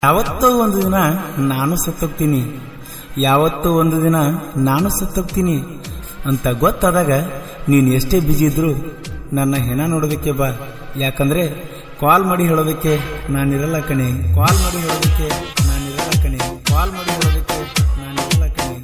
ಯಾವತ್ತೋ ಒಂದು ದಿನ ನಾನು ಸತ್ತೋಗ್ತೀನಿ ಯಾವತ್ತೋ ಒಂದು ದಿನ ನಾನು ಸತ್ತೋಗ್ತೀನಿ ಅಂತ ಗೊತ್ತಾದಾಗ ನೀನು ಎಷ್ಟೇ ಬಿಜಿ ಇದ್ರು ನನ್ನ ಹೆಣ ನೋಡೋದಕ್ಕೆ ಬಾ ಯಾಕಂದ್ರೆ ಕಾಲ್ ಮಾಡಿ ಹೇಳೋದಕ್ಕೆ ನಾನಿರಲ್ಲ ಕಣೆ ಕಾಲ್ ಮಾಡಿ ಹೇಳೋದಕ್ಕೆ ನಾನಿರಲ್ಲ ಕಣೆ ಕಾಲ್ ಮಾಡಿ ಹೇಳೋದಕ್ಕೆ ನಾನಿರಲ್ಲ ಕಣೆ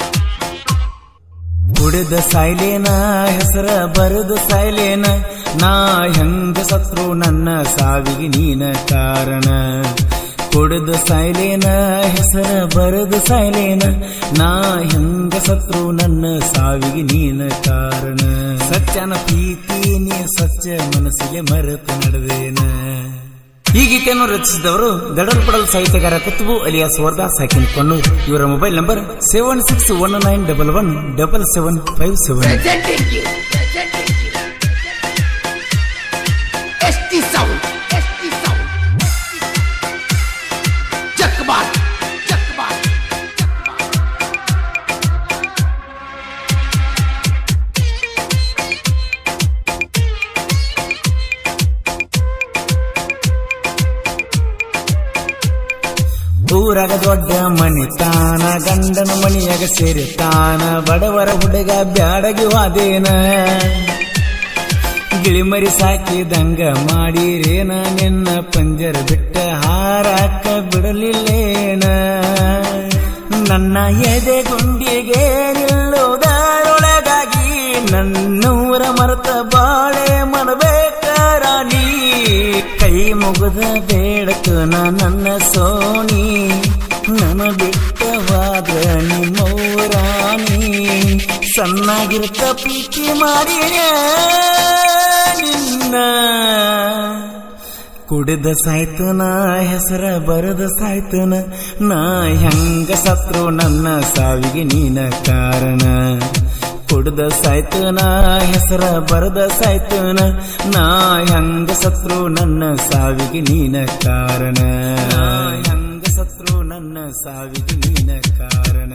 ಕುಡಿದ ಸಾಯ್ಲೇನ ಹೆಸರ ಬರೆದು ಸಾಯ್ಲೇನ ನಾ ಹೆಂಗ ಸತ್ರು ನನ್ನ ಸಾವಿಗೆ ನೀನ ಕಾರಣ ಕುಡಿದ ಸಾಯ್ಲೇನ ಹೆಸರ ಬರೆದು ಸಾಯ್ಲೇನ ನಾ ಹೆಂಗ ಸತ್ರು ನನ್ನ ಸಾವಿಗೆ ನೀನ ಕಾರಣ ಸತ್ಯನ ಪ್ರೀತಿ ನೀ ಸಚ್ಚ ಮನಸ್ಸಿಗೆ ಮರೆತು ನಡೆದೇನ ಈ ಗೀತೆಯನ್ನು ರಚಿಸಿದವರು ದಡಲ್ ಪಡಲ್ ಸಾಹಿತ್ಯಗಾರ ಕುತ್ತುಬು ಅಲಿಯಾಸ್ ವರ್ದಾಸ್ ಹಾಕಿಕೊಂಡು ಇವರ mobile number seven six one nine double one double seven five seven Presenting you. Presenting you. ST Sound. ST Sound. Jakbar. Jakbar. Jakbar. ಊರಾಗ ದೊಡ್ಡ ಮನಿತಾನ ಗಂಡನ ಮನಿಯಾಗ ಸೇರಿತಾನ ಬಡವರ ಹುಡುಗ ಬ್ಯಾಡಗಿ ವಾದೇನ ಗಿಳಿಮರಿ ಸಾಕಿದಂಗ ಮಾಡಿರೇನ ನಿನ್ನ ಪಂಜರ ಬಿಟ್ಟ ಹಾರಾಕ ಬಿಡಲಿಲ್ಲೇನ ನನ್ನ ಎದೆ ಗುಂಡಿಗೆ ನಿಲ್ಲುವುದರೊಳಗಾಗಿ ನನ್ನೂರ ಮರೆತ ಬಾಳೆ ಮಾಡಬೇಕ ರಾಣಿ ಕೈ ಮುಗಿದ ಬೇಡಕನ ನನ್ನ ಸೋಣಿ ನನ ಬಿಟ್ಟವಾದ ನಿಮ್ಮೂರಾಣಿ ಸಣ್ಣಾಗಿರ್ತ ಪ್ರೀತಿ ಮಾಡಿ ನಿನ್ನ ಕುಡಿದ ಸಾಯ್ತನ ಹೆಸರ ಬರದ ಸಾಯ್ತನ ನಾ ಹೆಂಗ ಸತ್ರು ನನ್ನ ಸಾವಿಗೆ ನೀನ ಕಾರಣ ಕುಡ್ದ ಸಾಯ್ತನ ಹೆಸರ ಬರದ ಸಾಯ್ತನ ನಾ ಹೆಂಗ ಸತ್ರು ನನ್ನ ಸಾವಿಗೆ ನೀನ ಕಾರಣ ನಾ ಹೆಂಗ ಸತ್ರು ನನ್ನ ಸಾವಿಗೆ ನೀನ ಕಾರಣ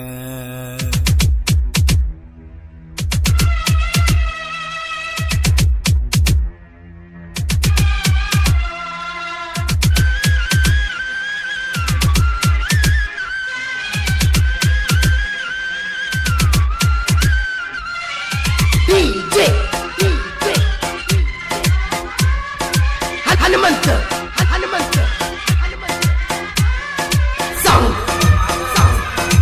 DJ. DJ. Hanumant. Hanumant. Hanumant. Sound. Sound.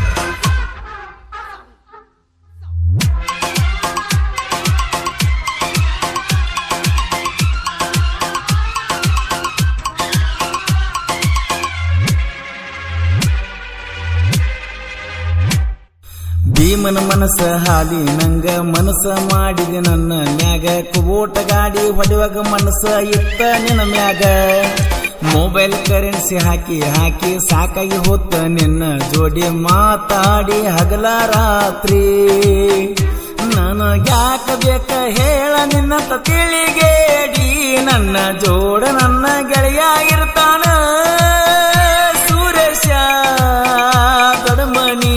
ಭೀಮನ ಮನಸ್ಸ ಹಾದಿ ನಂಗ ಮನಸ್ಸ ಮಾಡಿದೆ ನನ್ನ ಮ್ಯಾಗ ಕುಬೋಟ ಗಾಡಿ ಹೊಡೆಯುವಾಗ ಮನಸ್ಸ ಇತ್ತ ನಿನ್ನ ಮ್ಯಾಗ ಮೊಬೈಲ್ ಕರೆನ್ಸಿ ಹಾಕಿ ಹಾಕಿ ಸಾಕಾಗಿ ಹೋತ ನಿನ್ನ ಜೋಡಿ ಮಾತಾಡಿ ಹಗಲ ರಾತ್ರಿ ನಾನು ಯಾಕ ಬೇಕ ಹೇಳ ನಿನ್ನ ತಿಳಿಗೇಡಿ ನನ್ನ ಜೋಡ ನನ್ನ ಗೆಳೆಯ ಇರ್ತಾನ ಸುರೇಶ ದೊಡಮನಿ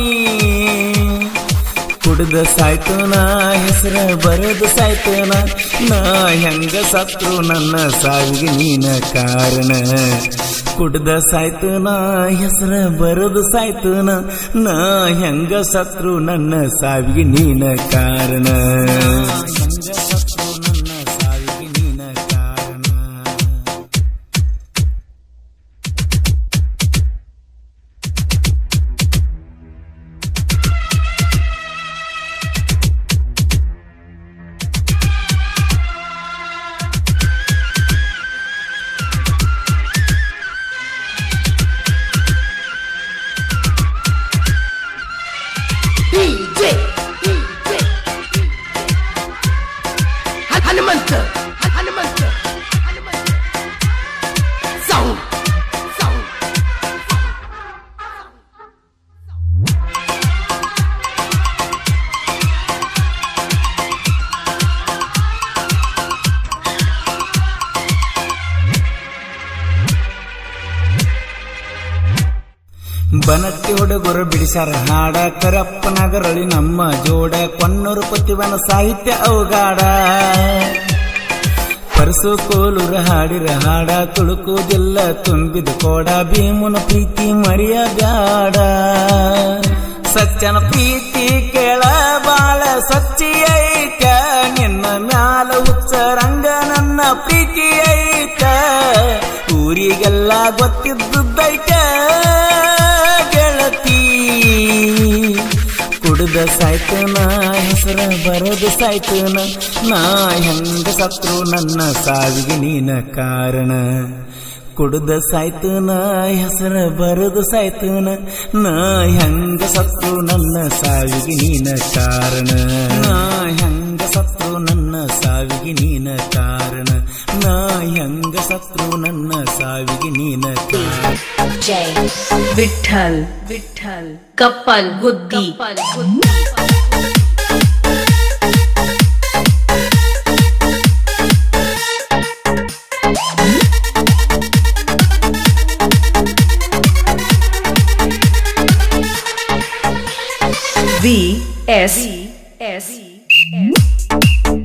ಕುಡ್ದ ಸಾಯ್ತನ ಹೆಸರ ಬರೆದು ಸಾಯ್ತನ ನಾ ಹೆಂಗ ಸತ್ರು ನನ್ನ ಸಾವಿಗೆ ನೀನ ಕಾರಣ ಕುಡ್ದ ಸಾಯ್ತನ ಹೆಸರ ಬರೆದು ಸಾಯ್ತನ ನಾ ಹೆಂಗ ಸತ್ರು ನನ್ನ ಸಾವಿಗೆ ನೀನ ಕಾರಣ ಹೆಂಗ ಸತ್ರು ನನ್ನ ಸಾವಿಗೆ ನೀನ ಕಾರಣ DJ. DJ. Hanumant. Hanumant. Hanumant. Sound. Sound. Banatti ಹುಡುಗರು ಬಿಡಿಸ್ಯಾರ ಹಾಡ ಕರಪ್ಪನಗರಳಿ ನಮ್ಮ ಜೋಡ ಕೊನ್ನೂರು ಪತಿವನ ಸಾಹಿತ್ಯ ಅವಗಾಡ ಪರಸು ಕೋಲುರ ಹಾಡಿರ ಹಾಡ ತುಳುಕುವುದಿಲ್ಲ ತುಂಬಿದ ಕೋಡ ಭೀಮನ ಪ್ರೀತಿ ಮರಿಯ ಬ್ಯಾಡ ಸಚ್ಚನ ಪ್ರೀತಿ ಕೇಳ ಬಾಳ ಸ್ವಚ್ಛಿ ಐತ ನಿನ್ನ ಮ್ಯಾಲ ಉಚ್ಚರಂಗ ನನ್ನ ಪ್ರೀತಿ ಐತ ಊರಿಗೆಲ್ಲ ಗೊತ್ತಿದ್ದೈತ ಗೆಳತಿ ಕುಡ್ದ ಸಾಯ್ತನ ಹೆಸರ ಬರದು ಸಾಯ್ತನ ನಾ ಹೆಂಗ ಸತ್ರು ನನ್ನ ಸಾವಿಗೆ ನೀನ ಕಾರಣ ಕುಡ್ದ ಸಾಯ್ತನ ಹೆಸರ ಬರದು ಸಾಯ್ತನ ನಾ ಹೆಂಗ ಸತ್ರು ನನ್ನ ಸಾವಿಗೆ ನೀನ ಕಾರಣ ನಾ ಹೆಂಗ ಸತ್ರು ನನ್ನ ಸಾವಿಗೆ ನೀನ ಕಾರಣ ನಾ ಹೆಂಗ ಸತ್ರು ನನ್ನ ಸಾವಿಗೆ ನೀನ ಕಾರಣ जय विठ्ठल विठ्ठल कप्पल बुद्धी V S S